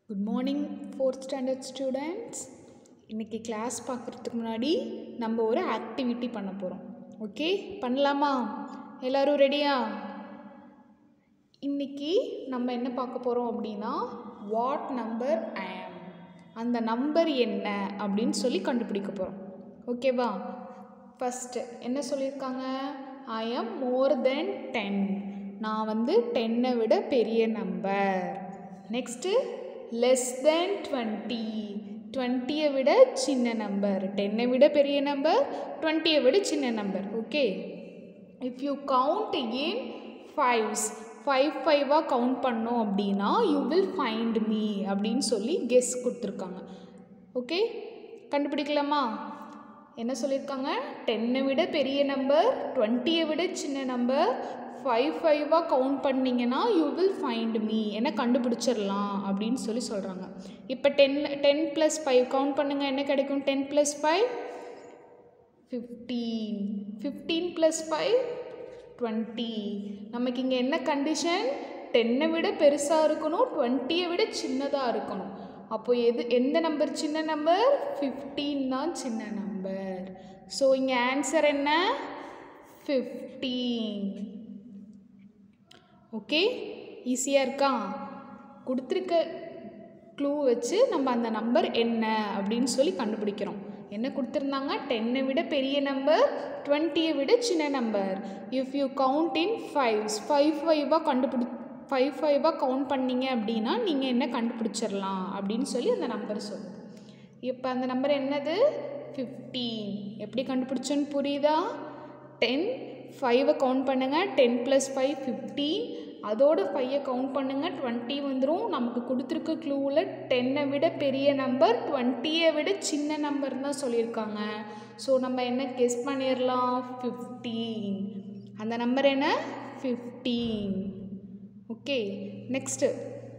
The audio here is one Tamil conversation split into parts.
Good morning fourth standard students இன்றைக்கி கிளாஸ் பார்க்குறதுக்கு முன்னாடி நம்ம ஒரு ஆக்டிவிட்டி பண்ண போகிறோம் ஓகே பண்ணலாமா எல்லோரும் ரெடியா இன்றைக்கி நம்ம என்ன பார்க்க போகிறோம் அப்படின்னா வாட் நம்பர் ஐ am அந்த நம்பர் என்ன அப்படின்னு சொல்லி கண்டுபிடிக்க போகிறோம் ஓகேவா ஃபஸ்ட்டு என்ன சொல்லியிருக்காங்க ஐ am மோர் தென் டென் நான் வந்து டென்னை விட பெரிய number next less then twenty டுவெண்ட்டியை விட சின்ன நம்பர் டென்னை விட பெரிய நம்பர் டுவெண்ட்டியை விட சின்ன number okay if you count in fives five ஃபைவாக கவுண்ட் பண்ணோம் அப்படின்னா யூ வில் ஃபைண்ட் மீ அப்படின்னு சொல்லி கெஸ் கொடுத்துருக்காங்க ஓகே கண்டுபிடிக்கலாமா என்ன சொல்லியிருக்காங்க டென்னை விட பெரிய நம்பர் டுவெண்ட்டியை விட சின்ன நம்பர் ஃபைவ் ஃபைவாக கவுண்ட் பண்ணிங்கன்னா யூ வில் ஃபைண்ட் மீ என்ன கண்டுபிடிச்சிடலாம் அப்படின்னு சொல்லி சொல்கிறாங்க இப்போ ten ten plus five count பண்ணுங்கள் என்ன கிடைக்கும் ten plus five fifteen fifteen plus five twenty நமக்கு இங்கே என்ன கண்டிஷன் டென்னை விட பெருசாக இருக்கணும் டுவெண்ட்டியை விட சின்னதாக இருக்கணும் அப்போ எது எந்த நம்பர் சின்ன நம்பர் ஃபிஃப்டீன் தான் சின்ன நம்பர் ஸோ இங்கே ஆன்சர் என்ன ஃபிஃப்டீன் ஓகே ஈஸியாக இருக்கா கொடுத்துருக்க க்ளூ வச்சு நம்ம அந்த நம்பர் என்ன அப்படின்னு சொல்லி கண்டுபிடிக்கிறோம் என்ன கொடுத்துருந்தாங்க டென்னை விட பெரிய நம்பர் டுவெண்ட்டியை விட சின்ன number if you count in fives five ஃபைவாக கண்டுபிடி ஃபைவ் ஃபைவாக கவுண்ட் பண்ணீங்க அப்படின்னா நீங்கள் என்ன கண்டுபிடிச்சிடலாம் அப்படின்னு சொல்லி அந்த நம்பர் சொல்லுது இப்போ அந்த நம்பர் என்னது ஃபிஃப்டீன் எப்படி கண்டுபிடிச்சோன்னு புரியுதா டென் ஃபைவை கவுண்ட் பண்ணுங்கள் டென் ப்ளஸ் ஃபைவ் ஃபிஃப்டீன் அதோட ஃபைவை கவுண்ட் பண்ணுங்கள் டுவெண்ட்டி வந்துடும் நமக்கு கொடுத்துருக்க க்ளூவில் டென்னை விட பெரிய நம்பர் டுவெண்ட்டியை விட சின்ன நம்பர் தான் சொல்லியிருக்காங்க ஸோ நம்ம என்ன கெஸ் பண்ணிடலாம் ஃபிஃப்டீன் அந்த நம்பர் என்ன fifteen okay next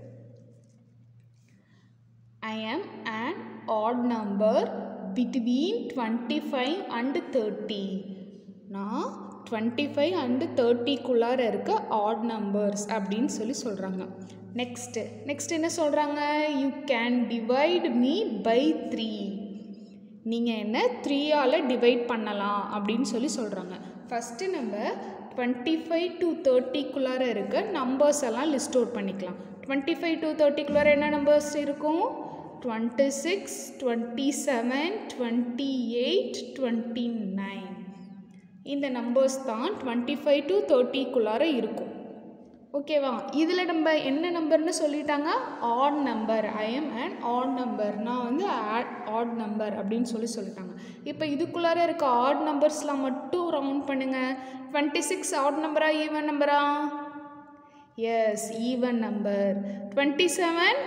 I am an odd number between 25 and 30. நான் டுவெண்ட்டி ஃபைவ் அண்டு தேர்ட்டிக்குள்ளார இருக்க ஆட் நம்பர்ஸ் அப்படின்னு சொல்லி சொல்கிறாங்க நெக்ஸ்ட்டு நெக்ஸ்ட் என்ன சொல்கிறாங்க you can divide me by three நீங்கள் என்ன த்ரீயால் டிவைட் பண்ணலாம் அப்படின்னு சொல்லி சொல்கிறாங்க ஃபஸ்ட்டு நம்ம டுவெண்ட்டி ஃபைவ் டு தேர்ட்டிக்குள்ளார இருக்க நம்பர்ஸ் எல்லாம் லிஸ்ட் அவுட் பண்ணிக்கலாம் டுவெண்ட்டி ஃபைவ் டு தேர்ட்டிக்குள்ளார என்ன நம்பர்ஸ் இருக்கும் twenty six twenty seven twenty eight twenty nine இந்த நம்பர்ஸ் தான் டுவெண்ட்டி ஃபைவ் டு தேர்ட்டிக்குள்ளார இருக்கும் ஓகேவா இதில் நம்ம என்ன நம்பர்னு சொல்லிட்டாங்க odd number I am and odd number நான் வந்து ஆட் ஆட் நம்பர் அப்படின்னு சொல்லி சொல்லிட்டாங்க இப்போ இதுக்குள்ளார இருக்க ஆட் நம்பர்ஸ்லாம் மட்டும் ரவுண்ட் பண்ணுங்கள் டுவெண்ட்டி சிக்ஸ் ஆட் நம்பரா ஈவன் நம்பரா yes even number twenty seven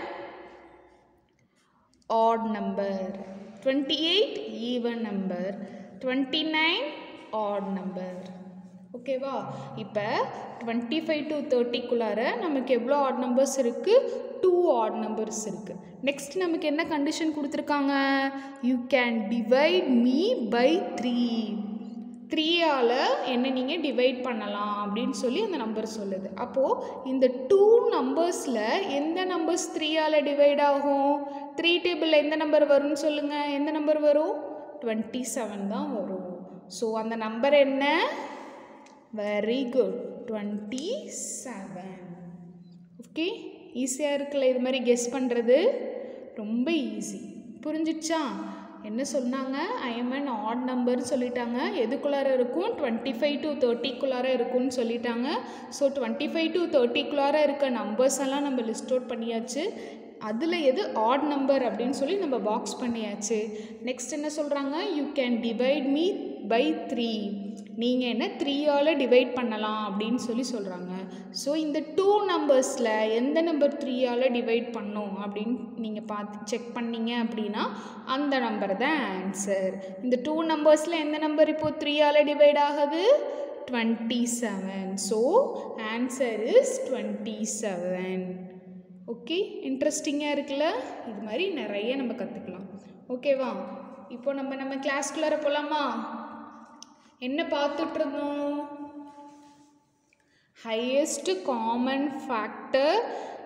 odd number twenty eight even number twenty nine odd number ஓகேவா இப்போ டுவெண்ட்டி ஃபைவ் டு தேர்ட்டிக்குள்ளார நமக்கு எவ்வளோ ஆட் நம்பர்ஸ் இருக்குது டூ ஆட் நம்பர்ஸ் இருக்குது நெக்ஸ்ட் நமக்கு என்ன கண்டிஷன் கொடுத்துருக்காங்க you can divide me by three த்ரீயால் என்ன நீங்கள் டிவைட் பண்ணலாம் அப்படின்னு சொல்லி அந்த நம்பர் சொல்லுது அப்போது இந்த டூ நம்பர்ஸில் எந்த நம்பர்ஸ் த்ரீயால் டிவைட் ஆகும் த்ரீ டேபிளில் எந்த நம்பர் வரும்னு சொல்லுங்கள் எந்த நம்பர் வரும் டுவெண்ட்டி செவன் தான் வரும் ஸோ அந்த நம்பர் என்ன very good twenty seven okay ஈஸியாக இருக்குல்ல இது மாதிரி கெஸ் பண்ணுறது ரொம்ப ஈஸி புரிஞ்சிடுச்சா என்ன சொன்னாங்க ஐஎம்என் ஆட் நம்பர்னு சொல்லிட்டாங்க எதுக்குள்ளார இருக்கும் டுவெண்ட்டி ஃபைவ் டு தேர்ட்டிக்குள்ளார இருக்கும்னு சொல்லிட்டாங்க ஸோ டுவெண்ட்டி ஃபைவ் டு தேர்ட்டிக்குள்ளார இருக்க நம்பர்ஸ் எல்லாம் நம்ம லிஸ்ட் அவுட் பண்ணியாச்சு அதில் எது ஆட் நம்பர் அப்படின்னு சொல்லி நம்ம பாக்ஸ் பண்ணியாச்சு நெக்ஸ்ட் என்ன சொல்கிறாங்க you can divide me by three நீங்கள் என்ன த்ரீயால் டிவைட் பண்ணலாம் அப்படின்னு சொல்லி சொல்கிறாங்க ஸோ இந்த டூ நம்பர்ஸில் எந்த நம்பர் த்ரீயால் டிவைட் பண்ணும் அப்படின்னு நீங்கள் பார்த்து செக் பண்ணீங்க அப்படின்னா அந்த நம்பர் தான் ஆன்சர் இந்த டூ நம்பர்ஸில் எந்த நம்பர் இப்போது த்ரீயால் டிவைட் ஆகுது twenty seven so answer is twenty seven okay இன்ட்ரெஸ்டிங்காக இருக்குல்ல இது மாதிரி நிறைய நம்ம கற்றுக்கலாம் ஓகேவா இப்போ நம்ம நம்ம கிளாஸ்குள்ளார போகலாமா என்ன பார்த்துட்ருந்தோம் highest common factor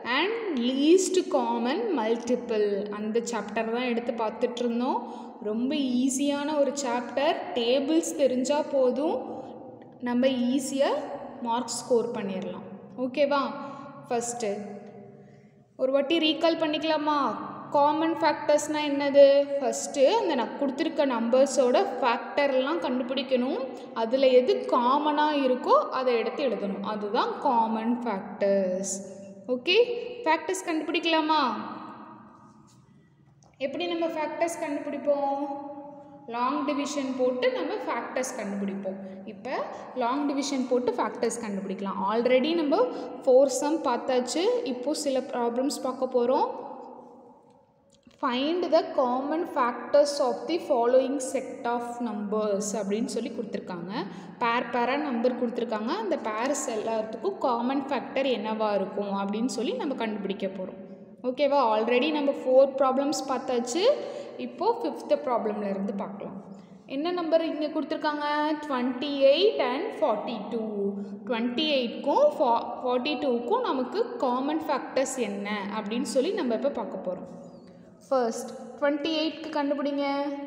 and least common multiple அந்த சாப்டர் தான் எடுத்து பார்த்துட்டு இருந்தோம் ரொம்ப ஈஸியான ஒரு சாப்டர் டேபிள்ஸ் தெரிஞ்சால் போதும் நம்ம ஈஸியாக மார்க் ஸ்கோர் பண்ணிடலாம் ஓகேவா ஃபஸ்ட்டு ஒரு வாட்டி ரீகால் பண்ணிக்கலாமா காமன் ஃபேக்டர்ஸ்னால் என்னது ஃபஸ்ட்டு அந்த நான் கொடுத்துருக்க நம்பர்ஸோட ஃபேக்டர்லாம் கண்டுபிடிக்கணும் அதில் எது காமனாக இருக்கோ அதை எடுத்து எழுதணும் அதுதான் காமன் ஃபேக்டர்ஸ் ஓகே ஃபேக்டர்ஸ் கண்டுபிடிக்கலாமா எப்படி நம்ம ஃபேக்டர்ஸ் கண்டுபிடிப்போம் லாங் டிவிஷன் போட்டு நம்ம ஃபேக்டர்ஸ் கண்டுபிடிப்போம் இப்போ லாங் டிவிஷன் போட்டு ஃபேக்டர்ஸ் கண்டுபிடிக்கலாம் ஆல்ரெடி நம்ம ஃபோர் சம் பார்த்தாச்சு இப்போது சில ப்ராப்ளம்ஸ் பார்க்க போகிறோம் find the common factors of the following set of numbers அப்படின்னு சொல்லி கொடுத்துருக்காங்க பேர் பேராக நம்பர் கொடுத்துருக்காங்க அந்த பேர்ஸ் எல்லாத்துக்கும் காமன் ஃபேக்டர் என்னவாக இருக்கும் அப்படின்னு சொல்லி நம்ம கண்டுபிடிக்க போகிறோம் ஓகேவா ஆல்ரெடி நம்ம ஃபோர் ப்ராப்ளம்ஸ் பார்த்தாச்சு இப்போது ஃபிஃப்த்து ப்ராப்ளம்ல இருந்து பார்க்கலாம் என்ன நம்பர் இங்கே கொடுத்துருக்காங்க twenty eight and forty two twenty எயிட்க்கும் ஃபா ஃபார்ட்டி டூக்கும் நமக்கு காமன் ஃபேக்டர்ஸ் என்ன அப்படின்னு சொல்லி நம்ம இப்போ பார்க்க போகிறோம் ஃபர்ஸ்ட் டுவெண்ட்டி எயிட்க்கு கண்டுபிடிங்க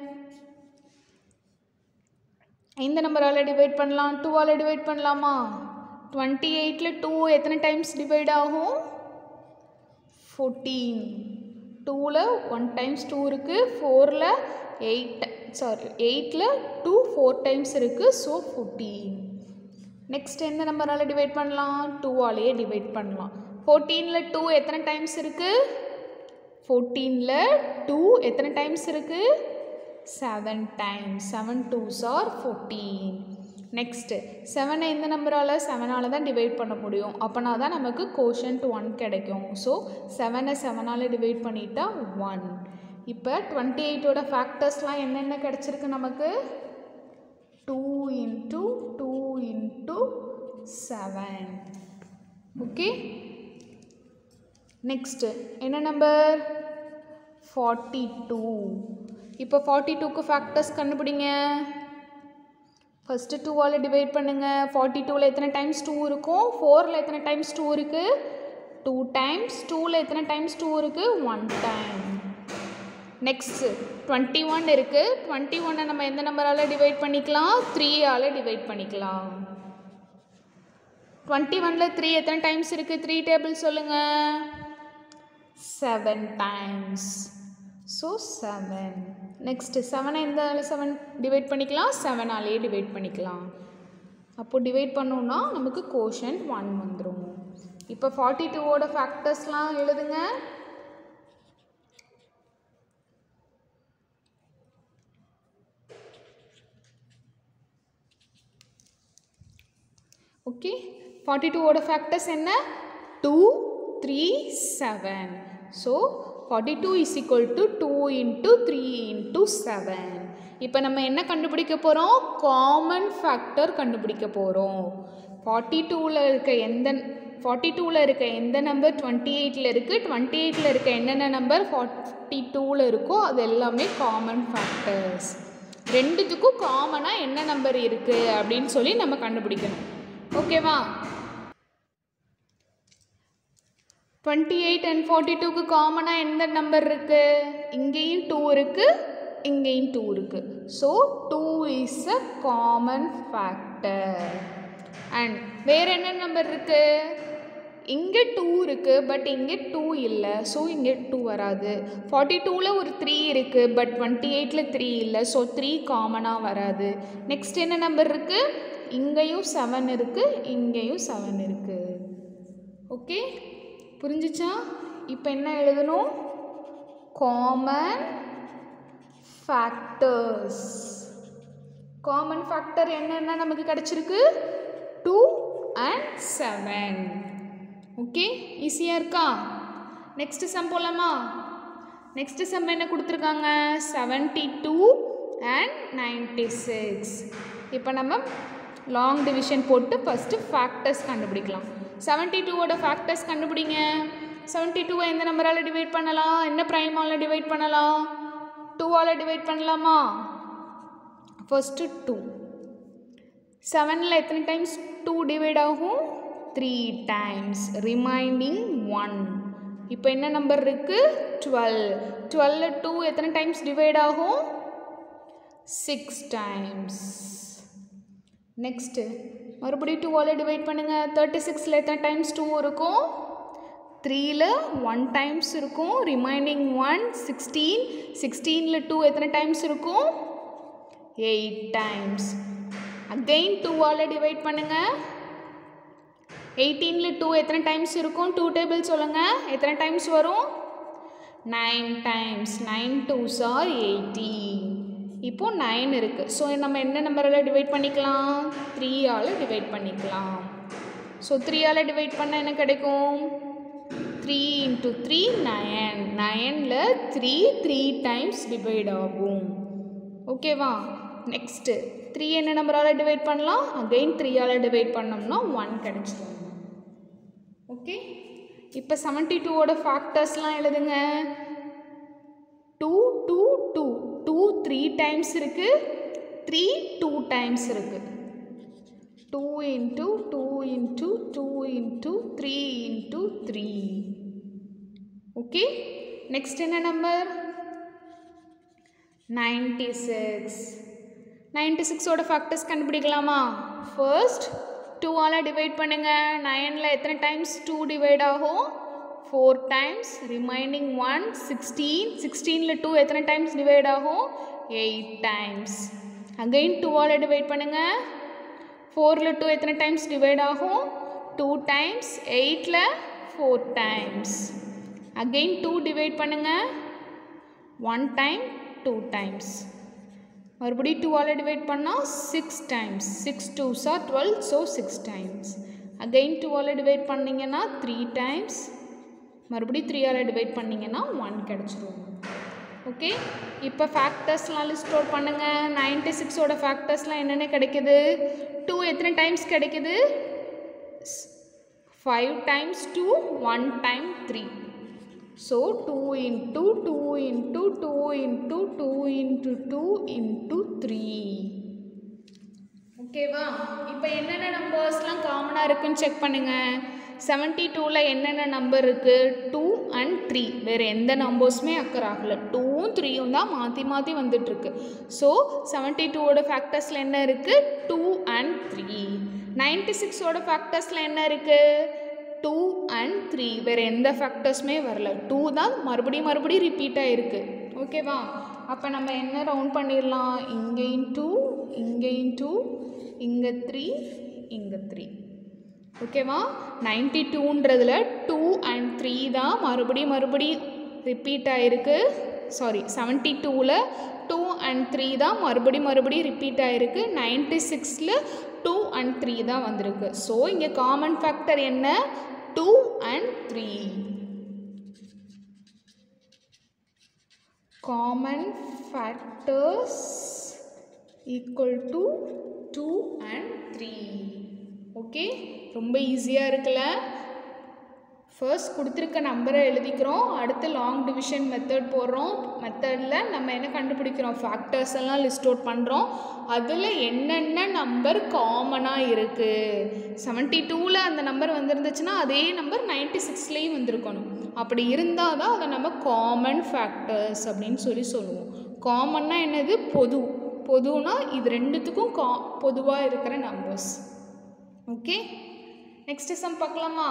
எந்த நம்பரால் டிவைட் பண்ணலாம் டூவால் டிவைட் பண்ணலாமா டுவெண்ட்டி எயிட்டில் டூ எத்தனை டைம்ஸ் டிவைட் ஆகும் ஃபோர்டீன் டூவில் ஒன் டைம்ஸ் டூ இருக்குது ஃபோரில் எயிட் சாரி எயிட்டில் டூ ஃபோர் டைம்ஸ் இருக்குது ஸோ ஃபோர்டீன் நெக்ஸ்ட் எந்த நம்பரால் டிவைட் பண்ணலாம் டூவாலேயே டிவைட் பண்ணலாம் ஃபோர்டீனில் டூ எத்தனை டைம்ஸ் இருக்குது ஃபோர்டீனில் டூ எத்தனை டைம்ஸ் இருக்குது seven times seven twos are fourteen next செவனை எந்த நம்பரால் செவனால் தான் டிவைட் பண்ண முடியும் அப்போனா தான் நமக்கு கோஷன்ட் ஒன் கிடைக்கும் ஸோ செவனை செவனால் டிவைட் பண்ணிட்டா ஒன் இப்போ டுவெண்ட்டி எயிட்டோட ஃபேக்டர்ஸ்லாம் என்னென்ன கிடச்சிருக்கு நமக்கு two into two into seven okay next என்ன நம்பர் ஃபார்ட்டி டூ இப்போ ஃபார்ட்டி டூக்கு ஃபேக்டர்ஸ் கண்டுபிடிங்க ஃபஸ்ட்டு டூவால் டிவைட் பண்ணுங்கள் ஃபார்ட்டி டூவில் எத்தனை டைம்ஸ் டூ இருக்கும் ஃபோரில் எத்தனை டைம்ஸ் டூ இருக்குது டூ டைம்ஸ் டூவில் எத்தனை டைம்ஸ் டூ இருக்குது one time next twenty one இருக்குது டுவெண்ட்டி ஒன்னை நம்ம எந்த நம்பரால் டிவைட் பண்ணிக்கலாம் த்ரீயால் டிவைட் பண்ணிக்கலாம் டுவெண்ட்டி ஒனில் த்ரீ எத்தனை டைம்ஸ் இருக்குது த்ரீ டேபிள் சொல்லுங்கள் seven times so seven next செவனை எந்த செவன் டிவைட் பண்ணிக்கலாம் செவனாலே டிவைட் பண்ணிக்கலாம் அப்போது டிவைட் பண்ணோன்னா நமக்கு கோஷன் ஒன் வந்துடும் இப்போ ஃபார்ட்டி டூவோட ஃபேக்டர்ஸ்லாம் எழுதுங்க ஓகே ஃபார்ட்டி டூவோட ஃபேக்டர்ஸ் என்ன two three seven so forty two is equal to two into three into seven இப்போ நம்ம என்ன கண்டுபிடிக்க போகிறோம் காமன் ஃபேக்டர் கண்டுபிடிக்க போகிறோம் ஃபார்ட்டி டூவில் இருக்க எந்த ஃபார்ட்டி டூவில் இருக்க எந்த நம்பர் டுவெண்ட்டி எயிட்டில் இருக்குது டுவெண்ட்டி எயிட்டில் இருக்க என்னென்ன நம்பர் ஃபார்ட்டி டூவில் இருக்கோ அது எல்லாமே காமன் ஃபேக்டர்ஸ் ரெண்டுத்துக்கும் காமனாக என்ன நம்பர் இருக்குது அப்படின்னு சொல்லி நம்ம கண்டுபிடிக்கணும் ஓகேவா டுவெண்ட்டி எயிட் அண்ட் ஃபார்ட்டி டூக்கு காமனாக எந்த நம்பர் இருக்குது இங்கேயும் டூ இருக்குது இங்கேயும் டூ இருக்குது so two is a common factor and வேறு என்ன நம்பர் இருக்குது இங்கே டூ இருக்குது பட் இங்கே டூ இல்லை ஸோ இங்கே டூ வராது ஃபார்ட்டி டூவில் ஒரு த்ரீ இருக்குது பட் டுவெண்ட்டி எயிட்டில் த்ரீ இல்லை ஸோ த்ரீ காமனாக வராது நெக்ஸ்ட் என்ன நம்பர் இருக்குது இங்கேயும் செவன் இருக்குது இங்கேயும் செவன் இருக்குது ஓகே புரிஞ்சிச்சா இப்போ என்ன எழுதணும் காமன் ஃபேக்டர்ஸ் காமன் ஃபேக்டர் என்னென்ன நமக்கு கிடச்சிருக்கு டூ அண்ட் செவன் ஓகே ஈஸியாக இருக்கா நெக்ஸ்ட் சம் போகலாமா நெக்ஸ்ட் சம் என்ன கொடுத்துருக்காங்க seventy two and ninety six இப்போ நம்ம லாங் டிவிஷன் போட்டு ஃபஸ்ட்டு ஃபேக்டர்ஸ் கண்டுபிடிக்கலாம் செவன்ட்டி டூவோட ஃபேக்டர்ஸ் கண்டுபிடிங்க செவன்ட்டி டூவை எந்த நம்பரால் டிவைட் பண்ணலாம் என்ன ப்ரைமால் டிவைட் பண்ணலாம் டூவால் டிவைட் பண்ணலாமா ஃபஸ்ட்டு டூ செவனில் எத்தனை டைம்ஸ் டூ டிவைட் ஆகும் த்ரீ டைம்ஸ் ரிமைண்டிங் ஒன் இப்போ என்ன நம்பர் இருக்குது டுவெல் டுவெல்ல டூ எத்தனை டைம்ஸ் டிவைட் ஆகும் சிக்ஸ் டைம்ஸ் நெக்ஸ்ட்டு மறுபடியும் டூவால் டிவைட் பண்ணுங்கள் தேர்ட்டி சிக்ஸில் எத்தனை டைம்ஸ் டூ இருக்கும் த்ரீயில் ஒன் டைம்ஸ் இருக்கும் ரிமைனிங் ஒன் சிக்ஸ்டீன் சிக்ஸ்டீனில் டூ எத்தனை டைம்ஸ் இருக்கும் எயிட் டைம்ஸ் அகெயின் டூவால் டிவைட் பண்ணுங்கள் எயிட்டீனில் டூ எத்தனை டைம்ஸ் இருக்கும் டூ டேபிள் சொல்லுங்கள் எத்தனை டைம்ஸ் வரும் nine times nine twos are eighty இப்போது நைன் இருக்குது ஸோ நம்ம என்ன நம்பரால் டிவைட் பண்ணிக்கலாம் த்ரீயால் டிவைட் பண்ணிக்கலாம் ஸோ த்ரீயால் டிவைட் பண்ணால் என்ன கிடைக்கும் த்ரீ இன்ட்டு த்ரீ நயன் நயனில் த்ரீ த்ரீ டைம்ஸ் டிவைட் ஆகும் ஓகேவா நெக்ஸ்ட்டு த்ரீ என்ன நம்பரால் டிவைட் பண்ணலாம் அகெயின் த்ரீயால் டிவைட் பண்ணோம்னா ஒன் கிடச்சிடும் ஓகே இப்போ செவன்ட்டி டூவோட ஃபேக்டர்ஸ்லாம் எழுதுங்க two two two two three times இருக்குது த்ரீ டூ டைம்ஸ் இருக்குது two into two into two into three into three okay next என்ன நம்பர் நைன்டி சிக்ஸ் நைன்டி சிக்ஸோட ஃபேக்டர்ஸ் கண்டுபிடிக்கலாமா ஃபர்ஸ்ட் டூவால் டிவைட் பண்ணுங்கள் நைனில் எத்தனை டைம்ஸ் டூ டிவைட் ஆகும் four times remaining one sixteen சிக்ஸ்டீனில் டூ எத்தனை டைம்ஸ் டிவைட் ஆகும் எயிட் டைம்ஸ் அகெயின் டூவால் டிவைட் பண்ணுங்கள் ஃபோரில் டூ எத்தனை டைம்ஸ் டிவைட் ஆகும் டூ டைம்ஸ் எயிட்டில் four times again two divide பண்ணுங்கள் ஒன் டைம் டூ டைம்ஸ் மறுபடியும் டூவால் டிவைட் பண்ணால் six times six twos are twelve so six times again டூவால் டிவைட் பண்ணிங்கன்னா த்ரீ டைம்ஸ் மறுபடியும் த்ரீயால் டிவைட் பண்ணிங்கன்னா ஒன் கிடச்சிரும் ஓகே இப்போ ஃபேக்டர்ஸ்லாம் லிஸ்ட் அவுட் பண்ணுங்கள் நைன்டி சிக்ஸோட ஃபேக்டர்ஸ்லாம் என்னென்ன கிடைக்குது டூ எத்தனை டைம்ஸ் கிடைக்குது five times two one time three so two into two into two into two into two into three ஓகேவா இப்போ என்னென்ன நம்பர்ஸ்லாம் காமனாக இருக்குன்னு செக் பண்ணுங்கள் செவன்ட்டி டூவில் என்னென்ன நம்பர் இருக்குது டூ அண்ட் த்ரீ வேறு எந்த நம்பர்ஸுமே அக்கர் ஆகலை டூவும் த்ரீயும் தான் மாற்றி மாற்றி வந்துட்டுருக்கு ஸோ செவன்ட்டி டூவோட ஃபேக்டர்ஸில் என்ன இருக்குது டூ அண்ட் த்ரீ நைன்ட்டி சிக்ஸோட ஃபேக்டர்ஸில் என்ன இருக்குது டூ அண்ட் த்ரீ வேறு எந்த ஃபேக்டர்ஸுமே வரல டூ தான் மறுபடியும் மறுபடியும் ரிப்பீட் ஆகிருக்கு ஓகேவா அப்போ நம்ம என்ன ரவுண்ட் பண்ணிடலாம் இங்கேயும் டூ இங்கேயும் டூ இங்கே த்ரீ இங்கே த்ரீ ஓகேவா நைன்டி டூன்றதில் டூ அண்ட் த்ரீ தான் மறுபடியும் மறுபடியும் ரிப்பீட் ஆகிருக்கு சாரி செவன்ட்டி டூவில் டூ அண்ட் த்ரீ தான் மறுபடியும் மறுபடியும் ரிப்பீட் ஆகிருக்கு நைன்டி சிக்ஸில் டூ அண்ட் த்ரீ தான் வந்திருக்கு ஸோ இங்கே காமன் ஃபேக்டர் என்ன two and three common factors equal to two and three okay ரொம்ப ஈஸியாக இருக்குல்ல ஃபர்ஸ்ட் கொடுத்துருக்க நம்பரை எழுதிக்கிறோம் அடுத்து லாங் டிவிஷன் மெத்தட் போடுறோம் மெத்தடில் நம்ம என்ன கண்டுபிடிக்கிறோம் ஃபேக்டர்ஸ் எல்லாம் லிஸ்ட் அவுட் பண்ணுறோம் அதில் என்னென்ன நம்பர் காமனாக இருக்குது செவன்ட்டி டூவில் அந்த நம்பர் வந்துருந்துச்சுன்னா அதே நம்பர் நைன்ட்டி சிக்ஸ்லேயும் வந்திருக்கணும் அப்படி இருந்தால் தான் அதை நம்ம காமன் ஃபேக்டர்ஸ் அப்படின்னு சொல்லி சொல்லுவோம் காமன்னா என்னது பொது பொதுனா இது ரெண்டுத்துக்கும் கா பொதுவாக இருக்கிற நம்பர்ஸ் ஓகே நெக்ஸ்ட் சம் பார்க்கலாமா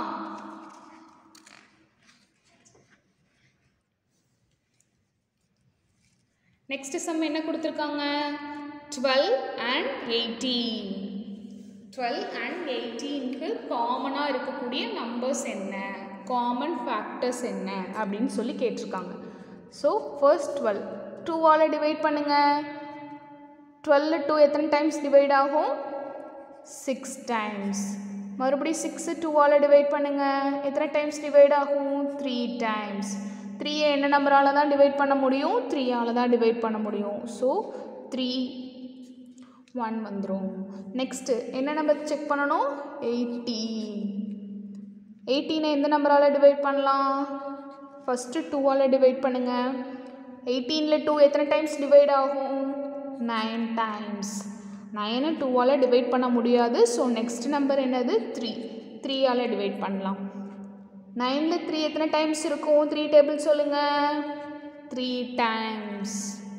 நெக்ஸ்ட் சம் என்ன கொடுத்துருக்காங்க twelve and eighteen twelve and எயிட்டீனுக்கு காமனாக இருக்கக்கூடிய நம்பர்ஸ் என்ன காமன் ஃபேக்டர்ஸ் என்ன அப்படின்னு சொல்லி கேட்டிருக்காங்க ஸோ ஃபர்ஸ்ட் டுவெல் டூவால் டிவைட் பண்ணுங்கள் டுவெல் டூ எத்தனை டைம்ஸ் டிவைட் ஆகும் சிக்ஸ் டைம்ஸ் மறுபடியும் சிக்ஸு டூவால் டிவைட் பண்ணுங்கள் எத்தனை டைம்ஸ் டிவைட் ஆகும் த்ரீ டைம்ஸ் த்ரீயை என்ன நம்பரால் தான் டிவைட் பண்ண முடியும் த்ரீயால் தான் டிவைட் பண்ண முடியும் ஸோ த்ரீ ஒன் வந்துடும் நெக்ஸ்ட்டு என்ன நம்பர் செக் பண்ணணும் எயிட்டீன் எயிட்டீனை எந்த நம்பரால் டிவைட் பண்ணலாம் ஃபஸ்ட்டு டூவால் டிவைட் பண்ணுங்கள் எயிட்டீனில் டூ எத்தனை டைம்ஸ் டிவைட் ஆகும் நைன் டைம்ஸ் நைனை டூவால் டிவைட் பண்ண முடியாது ஸோ நெக்ஸ்ட் நம்பர் என்னது த்ரீ த்ரீயால் டிவைட் பண்ணலாம் நைனில் த்ரீ எத்தனை டைம்ஸ் இருக்கும் த்ரீ டேபிள் சொல்லுங்கள் த்ரீ டைம்ஸ்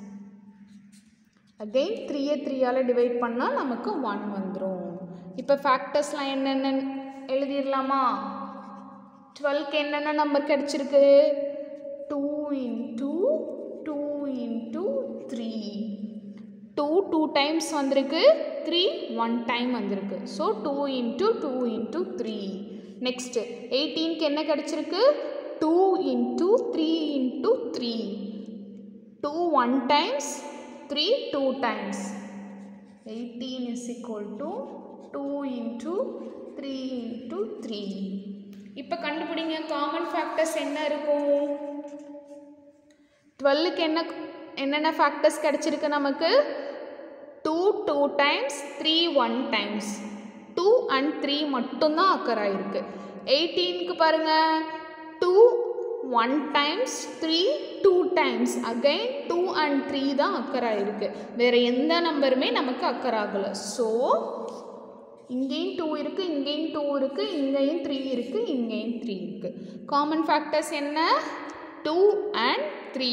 அகெயின் த்ரீயை த்ரீயால் டிவைட் பண்ணால் நமக்கு ஒன் வந்துடும் இப்போ ஃபேக்டர்ஸ்லாம் என்னென்ன எழுதிடலாமா டுவெல்க்கு என்னென்ன நம்பர் கிடச்சிருக்கு two into two into three two two times வந்திருக்கு த்ரீ ஒன் டைம் வந்திருக்கு so two into two into three next எயிட்டீனுக்கு என்ன கிடச்சிருக்கு two into three into three two one times three two times eighteen is equal to two into three into three இப்போ கண்டுபிடிங்க காமன் ஃபேக்டர்ஸ் என்ன இருக்கும் டுவெல்லுக்கு என்ன என்னென்ன ஃபேக்டர்ஸ் கிடச்சிருக்கு நமக்கு two two times three one times two and three மட்டும்தான் அக்கர் ஆகிருக்கு எயிட்டீனுக்கு பாருங்கள் two one times three two times again two and three தான் அக்கர் ஆகிருக்கு வேறு எந்த நம்பருமே நமக்கு அக்கர் ஆகலை ஸோ இங்கேயும் டூ இருக்குது இங்கேயும் டூ இருக்குது இங்கேயும் த்ரீ இருக்குது இங்கேயும் த்ரீ இருக்குது காமன் ஃபேக்டர்ஸ் என்ன two and three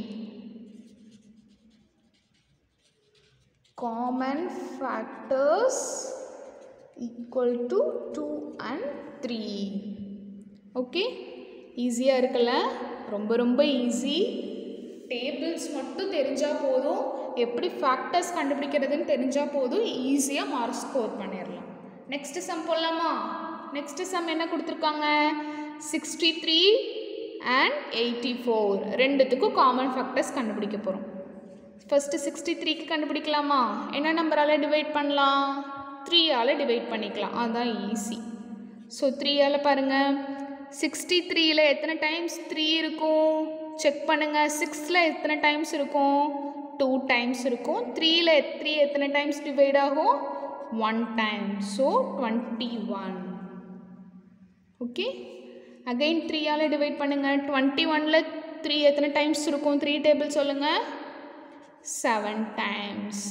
common factors equal to 2 and 3 okay ஈஸியாக இருக்குல்ல ரொம்ப ரொம்ப ஈஸி டேபிள்ஸ் மட்டும் தெரிஞ்சால் போதும் எப்படி ஃபேக்டர்ஸ் கண்டுபிடிக்கிறதுன்னு தெரிஞ்சால் போதும் ஈஸியாக மார்க் ஸ்கோர் பண்ணிடலாம் நெக்ஸ்ட்டு சம் போடலாமா நெக்ஸ்ட்டு சம் என்ன கொடுத்துருக்காங்க sixty three and eighty four ரெண்டுத்துக்கும் காமன் ஃபேக்டர்ஸ் கண்டுபிடிக்க போகிறோம் ஃபஸ்ட்டு சிக்ஸ்டி த்ரீக்கு கண்டுபிடிக்கலாமா என்ன நம்பரால் டிவைட் பண்ணலாம் த்ரீயால் டிவைட் பண்ணிக்கலாம் அதுதான் ஈஸி ஸோ த்ரீயால் பாருங்கள் சிக்ஸ்டி த்ரீயில் எத்தனை டைம்ஸ் த்ரீ இருக்கும் செக் பண்ணுங்கள் சிக்ஸில் எத்தனை டைம்ஸ் இருக்கும் டூ டைம்ஸ் இருக்கும் த்ரீயில் த்ரீ எத்தனை டைம்ஸ் டிவைட் ஆகும் one time so twenty one okay again த்ரீயால் டிவைட் பண்ணுங்கள் டுவெண்ட்டி ஒனில் த்ரீ எத்தனை டைம்ஸ் இருக்கும் த்ரீ டேபிள் சொல்லுங்கள் செவன் டைம்ஸ்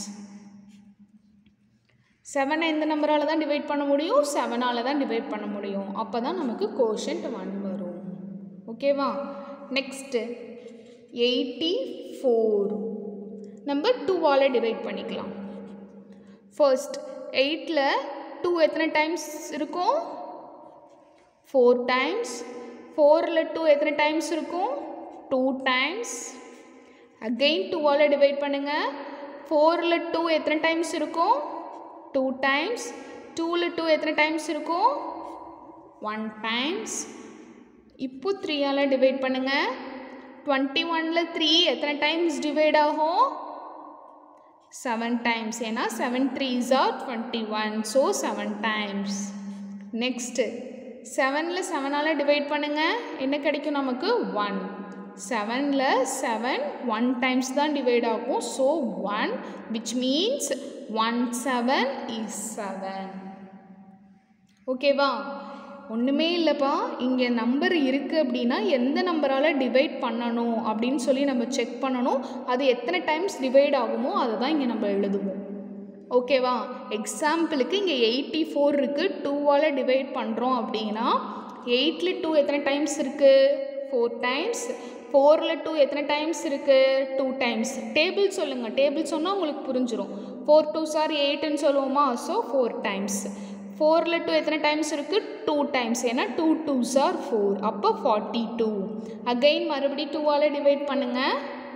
செவனை எந்த நம்பரால் தான் டிவைட் பண்ண முடியும் செவனால் தான் டிவைட் பண்ண முடியும் அப்போ தான் நமக்கு கோஷன்ட் ஒன் வரும் ஓகேவா நெக்ஸ்ட்டு எயிட்டி ஃபோர் நம்ம டூவால் டிவைட் பண்ணிக்கலாம் ஃபர்ஸ்ட் எயிட்டில் டூ எத்தனை டைம்ஸ் இருக்கும் ஃபோர் டைம்ஸ் ஃபோரில் டூ எத்தனை டைம்ஸ் இருக்கும் டூ டைம்ஸ் அகெயின் டூவால் டிவைட் பண்ணுங்கள் ஃபோரில் டூ எத்தனை டைம்ஸ் இருக்கும் டூ டைம்ஸ் டூவில் டூ எத்தனை டைம்ஸ் இருக்கும் ஒன் டைம்ஸ் இப்போ த்ரீயால் டிவைட் பண்ணுங்கள் டுவெண்ட்டி ஒனில் த்ரீ எத்தனை டைம்ஸ் டிவைட் ஆகும் செவன் டைம்ஸ் ஏன்னா seven threes are twenty one so seven times next செவனில் செவனால் டிவைட் பண்ணுங்கள் என்ன கிடைக்கும் நமக்கு ஒன் செவனில் செவன் ஒன் டைம்ஸ் தான் டிவைட் ஆகும் so one which means one seven is seven ஓகேவா ஒன்றுமே இல்லைப்பா இங்கே நம்பர் இருக்குது அப்படின்னா எந்த நம்பரால் டிவைட் பண்ணணும் அப்படின்னு சொல்லி நம்ம செக் பண்ணணும் அது எத்தனை டைம்ஸ் டிவைட் ஆகுமோ அதை தான் இங்கே நம்ம எழுதுவோம் ஓகேவா எக்ஸாம்பிளுக்கு இங்கே எயிட்டி ஃபோர் இருக்குது டூவால் டிவைட் பண்ணுறோம் அப்படின்னா எயிட்டில் டூ எத்தனை டைம்ஸ் இருக்குது ஃபோர் டைம்ஸ் ஃபோரில் டூ எத்தனை டைம்ஸ் இருக்குது டூ டைம்ஸ் டேபிள் சொல்லுங்கள் டேபிள் சொன்னால் உங்களுக்கு புரிஞ்சிடும் ஃபோர் டூ சார் எயிட்டுன்னு சொல்லுவோமா ஸோ ஃபோர் டைம்ஸ் ஃபோரில் டூ எத்தனை டைம்ஸ் இருக்குது டூ டைம்ஸ் ஏன்னா டூ டூ சார் ஃபோர் அப்போ ஃபார்ட்டி டூ அகைன் மறுபடியும் டூவால் டிவைட் பண்ணுங்கள்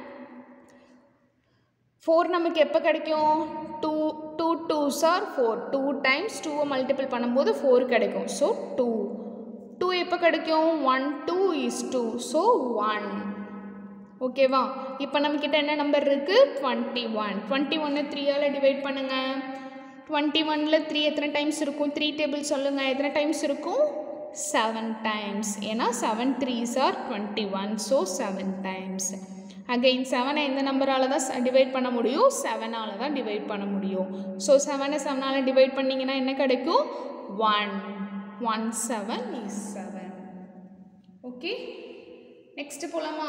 ஃபோர் நமக்கு எப்போ கிடைக்கும் two two two are four two times டூவை மல்டிபிள் பண்ணும்போது ஃபோர் கிடைக்கும் ஸோ டூ டூ எப்போ கிடைக்கும் one two is two so one ஓகேவா இப்போ நம்மக்கிட்ட என்ன நம்பர் இருக்குது டுவெண்ட்டி ஒன் டுவெண்ட்டி ஒன்று த்ரீயால் டிவைட் பண்ணுங்கள் டுவெண்ட்டி ஒனில் த்ரீ எத்தனை டைம்ஸ் இருக்கும் த்ரீ டேபிள் சொல்லுங்கள் எத்தனை டைம்ஸ் இருக்கும் செவன் டைம்ஸ் ஏன்னா seven threes are twenty one so seven times again செவனை எந்த நம்பரால் தான் டிவைட் பண்ண முடியும் செவனால் தான் டிவைட் பண்ண முடியும் ஸோ செவனை செவனால் டிவைட் பண்ணிங்கன்னா என்ன கிடைக்கும் one one seven is seven okay next போகலாமா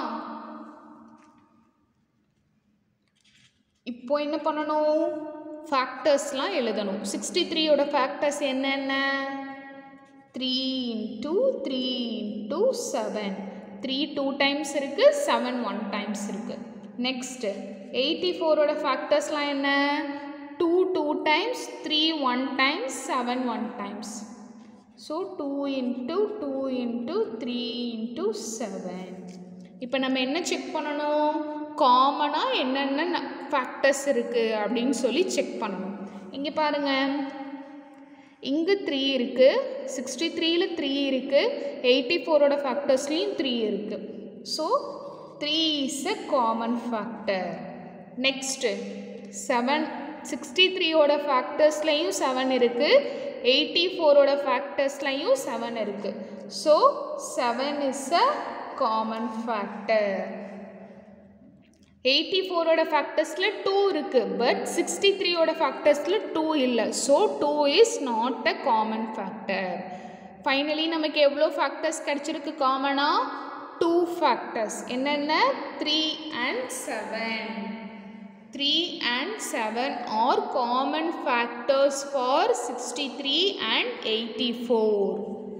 இப்போ என்ன பண்ணணும் ஃபேக்டர்ஸ்லாம் எழுதணும் சிக்ஸ்டி த்ரீயோட ஃபேக்டர்ஸ் என்னென்ன three into three into seven three two times இருக்குது செவன் ஒன் டைம்ஸ் இருக்குது நெக்ஸ்ட்டு எயிட்டி ஃபோரோட ஃபேக்டர்ஸ்லாம் என்ன two two times three one times seven one times so two into two into three into seven இப்போ நம்ம என்ன செக் பண்ணணும் காமனாக என்னென்ன ஃபேக்டர்ஸ் இருக்குது அப்படின்னு சொல்லி செக் பண்ணணும் இங்கே பாருங்கள் இங்கே த்ரீ இருக்குது சிக்ஸ்டி த்ரீயில் த்ரீ இருக்குது எயிட்டி ஃபோரோட ஃபேக்டர்ஸ்லேயும் த்ரீ இருக்குது so three is a common factor next seven sixty த்ரீயோட ஃபேக்டர்ஸ்லையும் செவன் இருக்குது எயிட்டி ஃபோரோட ஃபேக்டர்ஸ்லையும் செவன் இருக்குது so seven is a common factor eighty ஃபோரோட ஃபேக்டர்ஸில் டூ இருக்குது பட் சிக்ஸ்டி த்ரீயோட ஃபேக்டர்ஸில் டூ இல்லை so two is not a common factor finally நமக்கு எவ்வளோ ஃபேக்டர்ஸ் கிடச்சிருக்கு காமனாக டூ ஃபேக்டர்ஸ் என்னென்ன three and seven three and seven are common factors for sixty three and eighty four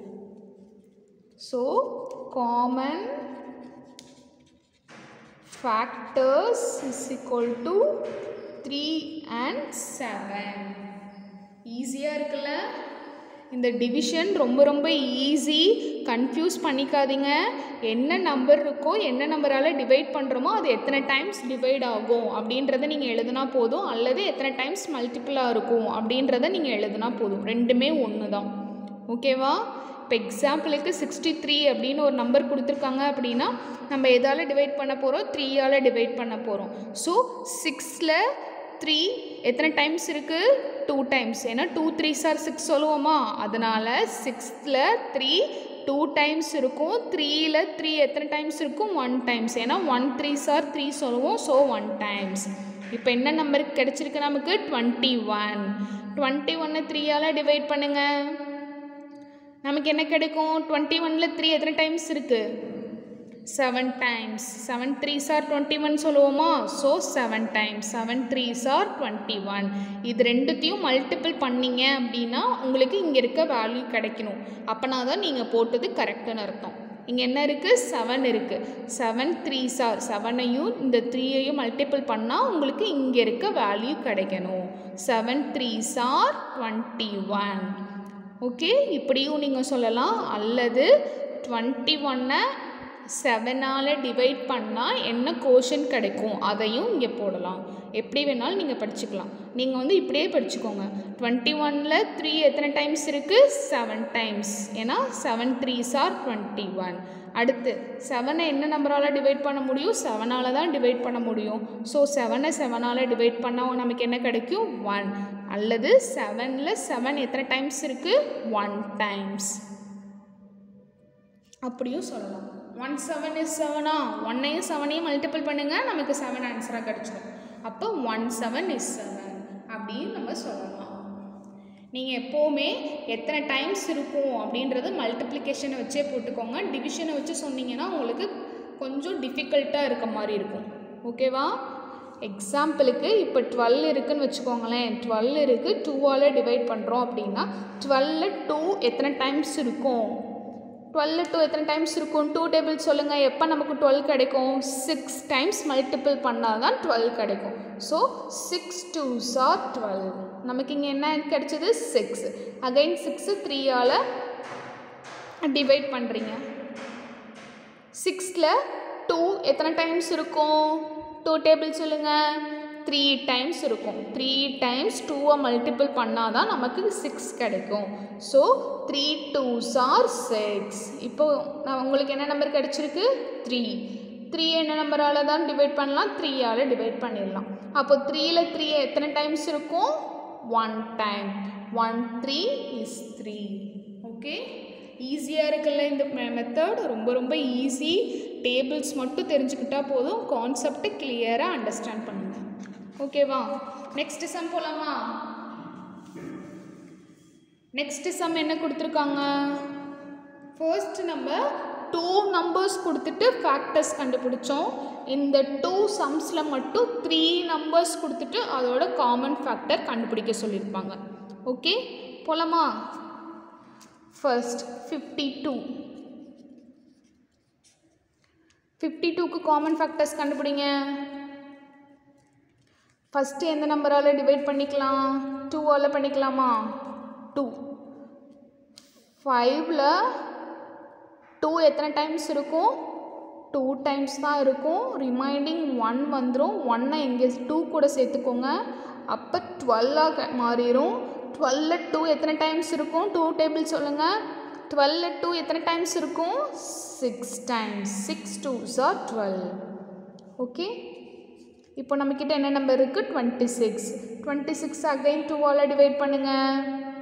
so common factors is equal to 3 and 7 ஈஸியாக இருக்குல்ல இந்த டிவிஷன் ரொம்ப ரொம்ப ஈஸி கன்ஃபியூஸ் பண்ணிக்காதீங்க என்ன நம்பர் இருக்கோ என்ன நம்பரால் டிவைட் பண்ணுறோமோ அது எத்தனை டைம்ஸ் டிவைட் ஆகும் அப்படின்றத நீங்கள் எழுதுனா போதும் அல்லது எத்தனை டைம்ஸ் மல்டிப்புளாக இருக்கும் அப்படின்றத நீங்கள் எழுதுனா போதும் ரெண்டுமே ஒன்று தான் ஓகேவா இப்போ எக்ஸாம்பிளுக்கு சிக்ஸ்டி த்ரீ அப்படின்னு ஒரு நம்பர் கொடுத்துருக்காங்க அப்படின்னா நம்ம எதால் டிவைட் பண்ண போகிறோம் த்ரீயால் டிவைட் பண்ண போகிறோம் ஸோ சிக்ஸில் த்ரீ எத்தனை டைம்ஸ் இருக்குது டூ டைம்ஸ் ஏன்னா டூ த்ரீ சார் சிக்ஸ் சொல்லுவோமா அதனால் சிக்ஸ்த்தில் த்ரீ டூ டைம்ஸ் இருக்கும் த்ரீயில் த்ரீ எத்தனை டைம்ஸ் இருக்கும் ஒன் டைம்ஸ் ஏன்னா ஒன் த்ரீ சார் த்ரீ சொல்லுவோம் ஸோ ஒன் டைம்ஸ் இப்போ என்ன நம்பருக்கு கிடச்சிருக்கு நமக்கு டுவெண்ட்டி ஒன் டுவெண்ட்டி ஒன்னை த்ரீயால் டிவைட் பண்ணுங்கள் நமக்கு என்ன கிடைக்கும் டுவெண்ட்டி ஒனில் த்ரீ எத்தனை டைம்ஸ் இருக்குது seven times seven three are twenty one சொல்லுவோமா so seven times seven three are twenty one இது ரெண்டுத்தையும் மல்டிபிள் பண்ணீங்க அப்படின்னா உங்களுக்கு இங்கே இருக்க வேல்யூ கிடைக்கணும் அப்போனா தான் நீங்கள் போட்டது கரெக்டுன்னு அர்த்தம் இங்கே என்ன இருக்குது செவன் இருக்குது செவன் த்ரீ சார் செவனையும் இந்த த்ரீயையும் மல்டிபிள் பண்ணால் உங்களுக்கு இங்கே இருக்க வேல்யூ கிடைக்கணும் seven three are twenty one okay இப்படியும் நீங்கள் சொல்லலாம் அல்லது டுவெண்ட்டி ஒன்னை செவனால் டிவைட் பண்ணால் என்ன கோஷன் கிடைக்கும் அதையும் இங்கே போடலாம் எப்படி வேணாலும் நீங்கள் படிச்சுக்கலாம் நீங்கள் வந்து இப்படியே படிச்சுக்கோங்க டுவெண்ட்டி ஒனில் த்ரீ எத்தனை டைம்ஸ் இருக்குது செவன் டைம்ஸ் ஏன்னா seven three are twenty one அடுத்து செவனை என்ன நம்பரால் டிவைட் பண்ண முடியும் செவனால் தான் டிவைட் பண்ண முடியும் ஸோ செவனை செவனால் டிவைட் பண்ணால் நமக்கு என்ன கிடைக்கும் ஒன் அல்லது செவனில் செவன் எத்தனை டைம்ஸ் இருக்குது ஒன் டைம்ஸ் அப்படியும் சொல்லலாம் ஒன் செவன் இஸ் செவனா ஒன்னையும் செவனையும் மல்டிபிள் பண்ணுங்கள் நமக்கு செவன் ஆன்சராக கிடச்சிடும் அப்போ ஒன் செவன் இஸ் செவன் அப்படின்னு நம்ம சொல்லலாம் நீங்கள் எப்போவுமே எத்தனை டைம்ஸ் இருக்கும் அப்படின்றது மல்டிப்ளிகேஷனை வச்சே போட்டுக்கோங்க டிவிஷனை வச்சு சொன்னீங்கன்னா உங்களுக்கு கொஞ்சம் டிஃபிகல்ட்டாக இருக்க மாதிரி இருக்கும் ஓகேவா எக்ஸாம்பிளுக்கு இப்போ டுவெல் இருக்குன்னு வச்சுக்கோங்களேன் டுவெல் இருக்குது டூவால் டிவைட் பண்ணுறோம் அப்படின்னா டுவெல்ல டூ எத்தனை டைம்ஸ் இருக்கும் டுவெல் டூ எத்தனை டைம்ஸ் இருக்கும் டூ டேபிள் சொல்லுங்கள் எப்போ நமக்கு டுவெல் கிடைக்கும் சிக்ஸ் டைம்ஸ் மல்டிபிள் பண்ணால் தான் டுவெல் கிடைக்கும் so six twos are twelve நமக்கு இங்கே என்ன கிடைச்சது சிக்ஸ் அகைன் சிக்ஸு த்ரீயால் டிவைட் பண்ணுறீங்க சிக்ஸில் டூ எத்தனை டைம்ஸ் இருக்கும் டூ டேபிள் சொல்லுங்கள் த்ரீ டைம்ஸ் இருக்கும் த்ரீ டைம்ஸ் டூவை மல்டிபிள் பண்ணால் தான் நமக்கு சிக்ஸ் கிடைக்கும் so three twos are six இப்போ நான் உங்களுக்கு என்ன நம்பர் கிடச்சிருக்கு த்ரீ த்ரீ என்ன நம்பரால் தான் டிவைட் பண்ணலாம் த்ரீயால் டிவைட் பண்ணிடலாம் அப்போ த்ரீயில் த்ரீ எத்தனை டைம்ஸ் இருக்கும் one time one three is three okay ஈஸியாக இருக்குல்ல இந்த மெத்தட் ரொம்ப ரொம்ப ஈஸி டேபிள்ஸ் மட்டும் தெரிஞ்சுக்கிட்டா போதும் கான்செப்டை கிளியராக அண்டர்ஸ்டாண்ட் பண்ணுங்கள் ஓகேவா நெக்ஸ்ட் சம் போலாமா நெக்ஸ்ட் சம் என்ன கொடுத்துருக்காங்க ஃபர்ஸ்ட் நம்ம டூ நம்பர்ஸ் கொடுத்துட்டு ஃபேக்டர்ஸ் கண்டுபிடிச்சோம் இந்த டூ சம்ஸில் மட்டும் த்ரீ நம்பர்ஸ் கொடுத்துட்டு அதோட காமன் ஃபேக்டர் கண்டுபிடிக்க சொல்லியிருப்பாங்க ஓகே போலாமா ஃபர்ஸ்ட் ஃபிஃப்டி டூ ஃபிஃப்டி டூக்கு காமன் ஃபேக்டர்ஸ் கண்டுபிடிங்க ஃபஸ்ட்டு எந்த நம்பரால் டிவைட் பண்ணிக்கலாம் டூவால் பண்ணிக்கலாமா டூ ஃபைவ்ல டூ எத்தனை டைம்ஸ் இருக்கும் டூ டைம்ஸ் தான் இருக்கும் ரிமைண்டிங் ஒன் வந்துடும் ஒன்னை இங்கே டூ கூட சேர்த்துக்கோங்க அப்போ டுவெல்லாக மாறிடும் டுவெல்ல டூ எத்தனை டைம்ஸ் இருக்கும் டூ டேபிள் சொல்லுங்கள் டுவெல்ல டூ எத்தனை டைம்ஸ் இருக்கும் six times six twos are twelve okay இப்போ நம்மக்கிட்ட என்ன நம்பர் இருக்குது twenty six twenty six again டூவால் டிவைட் பண்ணுங்கள்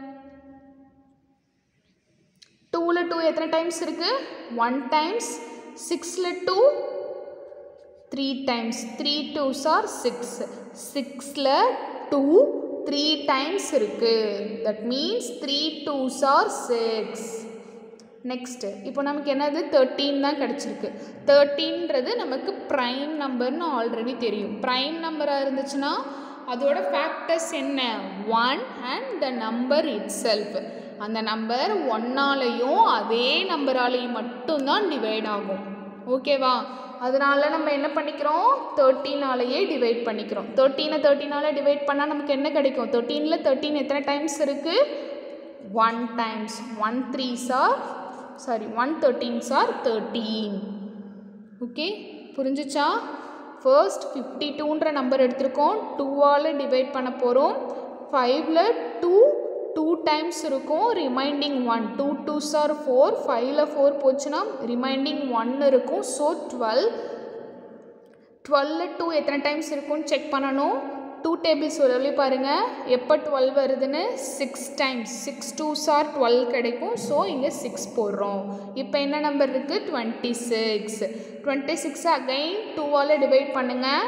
டூவில் டூ எத்தனை டைம்ஸ் இருக்குது ஒன் டைம்ஸ் சிக்ஸில் two three times three twos are six சிக்ஸில் டூ த்ரீ டைம்ஸ் இருக்குது that means three twos are six next இப்போ நமக்கு என்னது தேர்ட்டீன் தான் கிடச்சிருக்கு தேர்ட்டீன்றது நமக்கு ப்ரைம் நம்பர்னு ஆல்ரெடி தெரியும் ப்ரைம் நம்பராக இருந்துச்சுன்னா அதோட ஃபேக்டர்ஸ் என்ன one and the number itself அந்த நம்பர் ஒன்னாலையும் அதே நம்பராலையும் மட்டும்தான் டிவைட் ஆகும் ஓகேவா அதனால நம்ம என்ன பண்ணிக்கிறோம் தேர்ட்டீனாலேயே டிவைட் பண்ணிக்கிறோம் தேர்ட்டீனை தேர்ட்டீனால் டிவைட் பண்ணால் நமக்கு என்ன கிடைக்கும் தேர்ட்டீனில் தேர்ட்டீன் எத்தனை டைம்ஸ் இருக்குது one times one threes are sorry one thirteens are thirteen okay புரிஞ்சுச்சா ஃபர்ஸ்ட் ஃபிஃப்டி டூன்ற நம்பர் எடுத்திருக்கோம் டூவால் டிவைட் பண்ண போகிறோம் ஃபைவ்ல டூ டூ டைம்ஸ் இருக்கும் remaining one two twos are four ஃபைவ்ல ஃபோர் போச்சுன்னா ரிமைண்டிங் ஒன் இருக்கும் ஸோ டுவெல் டுவெல்ல டூ எத்தனை டைம்ஸ் இருக்கும்னு செக் பண்ணணும் டூ டேபிள்ஸ் சொல்லி பாருங்கள் எப்போ டுவெல் வருதுன்னு six times six twos are twelve கிடைக்கும் ஸோ இங்கே சிக்ஸ் போடுறோம் இப்போ என்ன நம்பர் இருக்குது டுவெண்ட்டி சிக்ஸ் டுவெண்ட்டி சிக்ஸை அகைன் டூவால் டிவைட் பண்ணுங்கள்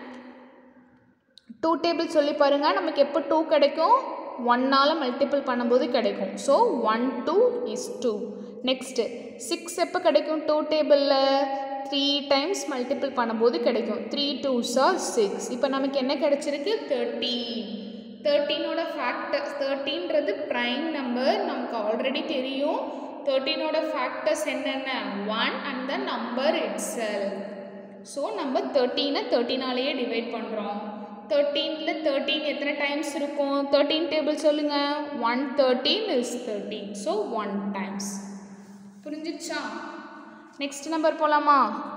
டூ டேபிள் சொல்லி பாருங்கள் நமக்கு எப்போ டூ கிடைக்கும் ஒன்னால் மல்டிபிள் பண்ணும்போது கிடைக்கும் so one two is two next six எப்போ கிடைக்கும் டூ டேபிளில் த்ரீ டைம்ஸ் மல்டிபிள் பண்ணும்போது கிடைக்கும் த்ரீ டூஸ் ஆர் சிக்ஸ் இப்போ நமக்கு என்ன கிடைச்சிருக்கு தேர்ட்டீன் தேர்ட்டீனோட ஃபேக்டர்ஸ் தேர்ட்டீன்றது ப்ரைம் நம்பர் நமக்கு ஆல்ரெடி தெரியும் தேர்ட்டீனோட ஃபேக்டர்ஸ் என்னென்ன one and the number itself so நம்ம தேர்ட்டீனை தேர்ட்டீனாலேயே டிவைட் பண்ணுறோம் தேர்ட்டீனில் தேர்ட்டீன் எத்தனை டைம்ஸ் இருக்கும் தேர்ட்டீன் டேபிள் சொல்லுங்கள் one thirteen is thirteen so one times புரிஞ்சிச்சா நெக்ஸ்ட் நம்பர் போகலாமா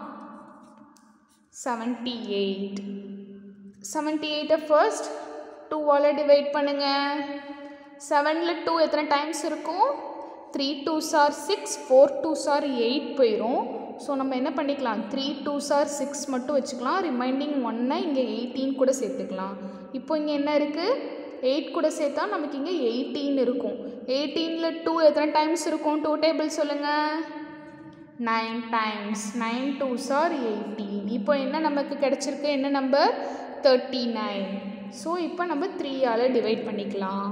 செவன்ட்டி எயிட் செவன்ட்டி எயிட்டை ஃபர்ஸ்ட் டூவால் டிவைட் பண்ணுங்கள் செவனில் டூ எத்தனை டைம்ஸ் இருக்கும் three twos are six four two are eight போயிடும் ஸோ நம்ம என்ன பண்ணிக்கலாம் த்ரீ டூ சார் சிக்ஸ் மட்டும் வச்சுக்கலாம் ரிமைண்டிங் ஒன்னை இங்கே எயிட்டீன் கூட சேர்த்துக்கலாம் இப்போ இங்கே என்ன இருக்குது எயிட் கூட சேர்த்தா நமக்கு இங்கே எயிட்டீன் இருக்கும் எயிட்டீனில் டூ எத்தனை டைம்ஸ் இருக்கும் டூ டேபிள் சொல்லுங்கள் nine times nine twos are eighteen இப்போ என்ன நமக்கு கிடச்சிருக்கு என்ன நம்பர் தேர்ட்டி நைன் ஸோ இப்போ நம்ம த்ரீயால் டிவைட் பண்ணிக்கலாம்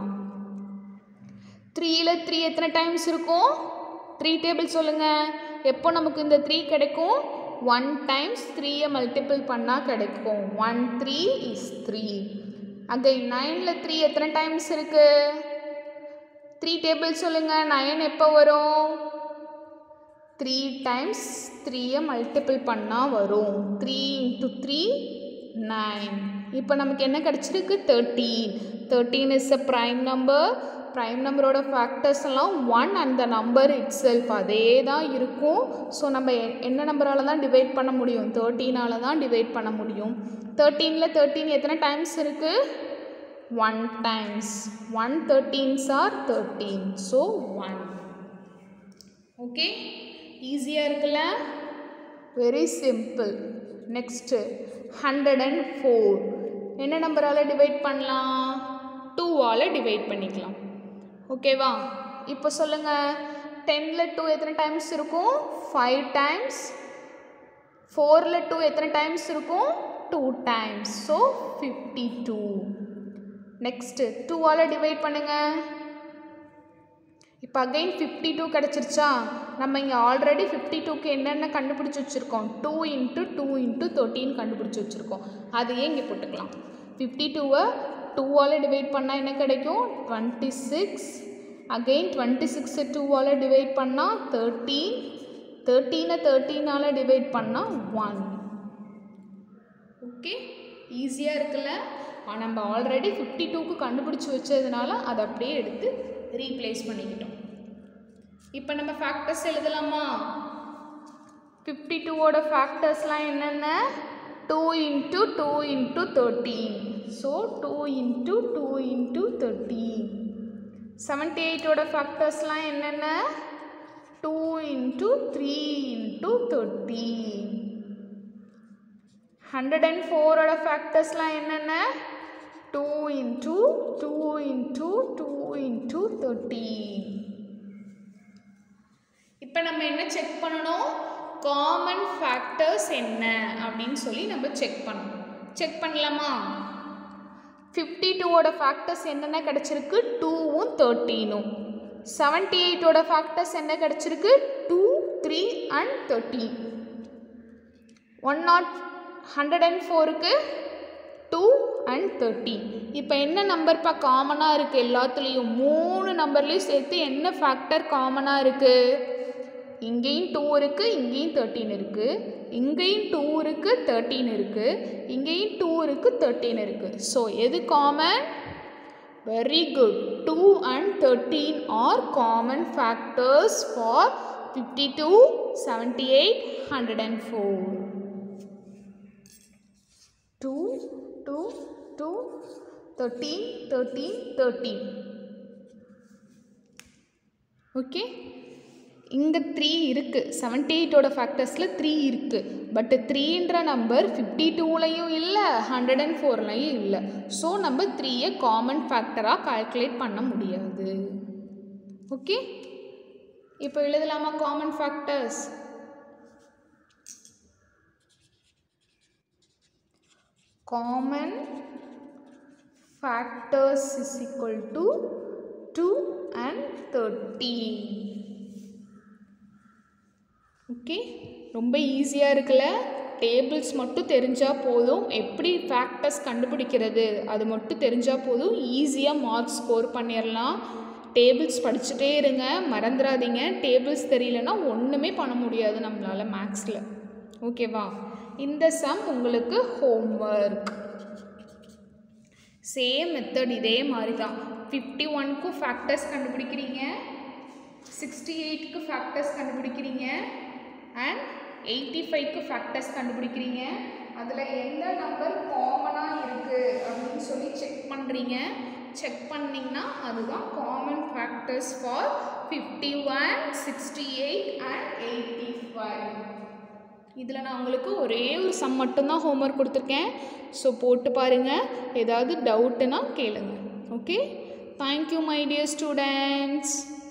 த்ரீயில் த்ரீ எத்தனை டைம்ஸ் இருக்கும் த்ரீ டேபிள் சொல்லுங்கள் எப்போ நமக்கு இந்த த்ரீ கிடைக்கும் ஒன் டைம்ஸ் த்ரீயை மல்டிபிள் பண்ணால் கிடைக்கும் ஒன் த்ரீ இஸ் த்ரீ அங்கே நைனில் த்ரீ எத்தனை டைம்ஸ் இருக்குது த்ரீ டேபிள் சொல்லுங்கள் நைன் எப்போ வரும் த்ரீ டைம்ஸ் த்ரீயை மல்டிபிள் பண்ணால் வரும் த்ரீ இன்ட்டு த்ரீ நைன் இப்போ நமக்கு என்ன கிடச்சிருக்கு thirteen thirteen is a prime number prime நம்பரோட ஃபேக்டர்ஸ் எல்லாம் one and the number itself அதே தான் இருக்கும் ஸோ நம்ம எ- என்ன நம்பரால் தான் டிவைட் பண்ண முடியும் தேர்ட்டீனால தான் டிவைட் பண்ண முடியும் தேர்ட்டீனில் தேர்ட்டீன் எத்தனை டைம்ஸ் இருக்குது one times one thirteens are thirteen so one okay ஈஸியாக இருக்குல்ல very simple next hundred and four என்ன நம்பரால் டிவைட் பண்ணலாம் டூவால் டிவைட் பண்ணிக்கலாம் ஓகேவா இப்போ சொல்லுங்கள் டென்னில் டூ எத்தனை டைம்ஸ் இருக்கும் ஃபைவ் டைம்ஸ் ஃபோரில் டூ எத்தனை டைம்ஸ் இருக்கும் two times so fifty two next டூவால் டிவைட் பண்ணுங்கள் இப்போ அகைன் ஃபிஃப்டி டூ கிடச்சிருச்சா நம்ம இங்கே ஆல்ரெடி ஃபிஃப்டி டூக்கு என்னென்ன கண்டுபிடிச்சி வச்சுருக்கோம் two into two into thirteen கண்டுபிடிச்சி வச்சுருக்கோம் அதையே இங்கே போட்டுக்கலாம் ஃபிஃப்டி டூவை டூவால் டிவைட் பண்ணால் என்ன கிடைக்கும் டுவெண்ட்டி சிக்ஸ் அகெயின் டுவெண்ட்டி சிக்ஸை டூவால் டிவைட் பண்ணால் தேர்ட்டீன் தேர்ட்டீனை தேர்ட்டீனால் டிவைட் பண்ணால் ஒன் ஓகே ஈஸியாக இருக்குல்ல ஆ, நம்ம ஆல்ரெடி ஃபிஃப்டி டூக்கு கண்டுபிடிச்சி வச்சதுனால அதை அப்படியே எடுத்து ரீப்ளேஸ் பண்ணிக்கிட்டோம் இப்போ நம்ம ஃபேக்டர்ஸ் எழுதலாமா ஃபிஃப்டி டூவோட ஃபேக்டர்ஸ்லாம் என்னென்ன two into two into thirteen so two into two into thirteen seventy எயிட்டோட ஃபேக்டர்ஸ்லாம் என்னென்ன two into three into thirteen hundred and ஃபோரோட ஃபேக்டர்ஸ்லாம் என்னென்ன two into two into two into thirteen இப்போ நம்ம என்ன செக் பண்ணணும் காமன் ஃபேக்டர்ஸ் என்ன அப்படின்னு சொல்லி நம்ம செக் பண்ணணும் செக் பண்ணலாமா ஃபிஃப்டி டூவோட ஃபேக்டர்ஸ் என்னென்ன கிடச்சிருக்கு டூவும் தேர்ட்டீனும் செவன்ட்டி எயிட்டோட ஃபேக்டர்ஸ் என்ன கிடச்சிருக்கு two three and thirteen one not hundred and ஃபோருக்கு டூ அண்ட் தேர்ட்டீன் இப்போ என்ன நம்பர்ப்பா காமனாக இருக்குது எல்லாத்துலேயும் மூணு நம்பர்லேயும் சேர்த்து என்ன ஃபேக்டர் காமனாக இருக்குது இங்கேயும் டூ இருக்குது இங்கேயும் தேர்ட்டீன் இருக்குது இங்கேயும் டூ இருக்குது தேர்ட்டீன் இருக்குது இங்கேயும் டூ இருக்குது தேர்ட்டீன் இருக்குது ஸோ எது common very good two and thirteen are common factors for fifty two seventy eight hundred and four two two two thirteen thirteen thirteen okay இங்கே த்ரீ இருக்குது செவன்ட்டி எயிட்டோட ஃபேக்டர்ஸில் த்ரீ இருக்குது பட் த்ரீன்ற நம்பர் ஃபிஃப்டி டூலையும் இல்லை ஹண்ட்ரட் அண்ட் ஃபோர்லையும் இல்லை ஸோ நம்ம த்ரீயை காமன் ஃபேக்டராக கால்குலேட் பண்ண முடியாது ஓகே இப்போ எழுதலாமா common factors common factors is equal to 2 and 13 okay ரொம்ப ஈஸியாக இருக்குல்ல டேபிள்ஸ் மட்டும் தெரிஞ்சால் போதும் எப்படி ஃபேக்டர்ஸ் கண்டுபிடிக்கிறது அது மட்டும் தெரிஞ்சால் போதும் ஈஸியாக மார்க் ஸ்கோர் பண்ணிடலாம் டேபிள்ஸ் படிச்சுட்டே இருங்க மறந்துடாதீங்க டேபிள்ஸ் தெரியலனா ஒன்றுமே பண்ண முடியாது நம்மளால் மேக்ஸில் ஓகேவா இந்த சம் உங்களுக்கு ஹோம்ஒர்க் சேம் மெத்தட் இதே மாதிரி தான் ஃபிஃப்டி ஒன்க்கும் ஃபேக்டர்ஸ் கண்டுபிடிக்கிறீங்க சிக்ஸ்டி எயிட்க்கு ஃபேக்டர்ஸ் கண்டுபிடிக்கிறீங்க அண்ட் எயிட்டி ஃபைவ்க்கு ஃபேக்டர்ஸ் கண்டுபிடிக்கிறீங்க அதில் எந்த நம்பர் காமனாக இருக்குது அப்படின்னு சொல்லி செக் பண்ணுறீங்க செக் பண்ணிங்கன்னா அதுதான் common factors for fifty one sixty eight and eighty five இதில் நான் உங்களுக்கு ஒரே ஒரு சம் மட்டும்தான் ஹோம்ஒர்க் கொடுத்துருக்கேன் ஸோ போட்டு பாருங்கள் ஏதாவது டவுட்டுனா கேளுங்க okay thank you my dear students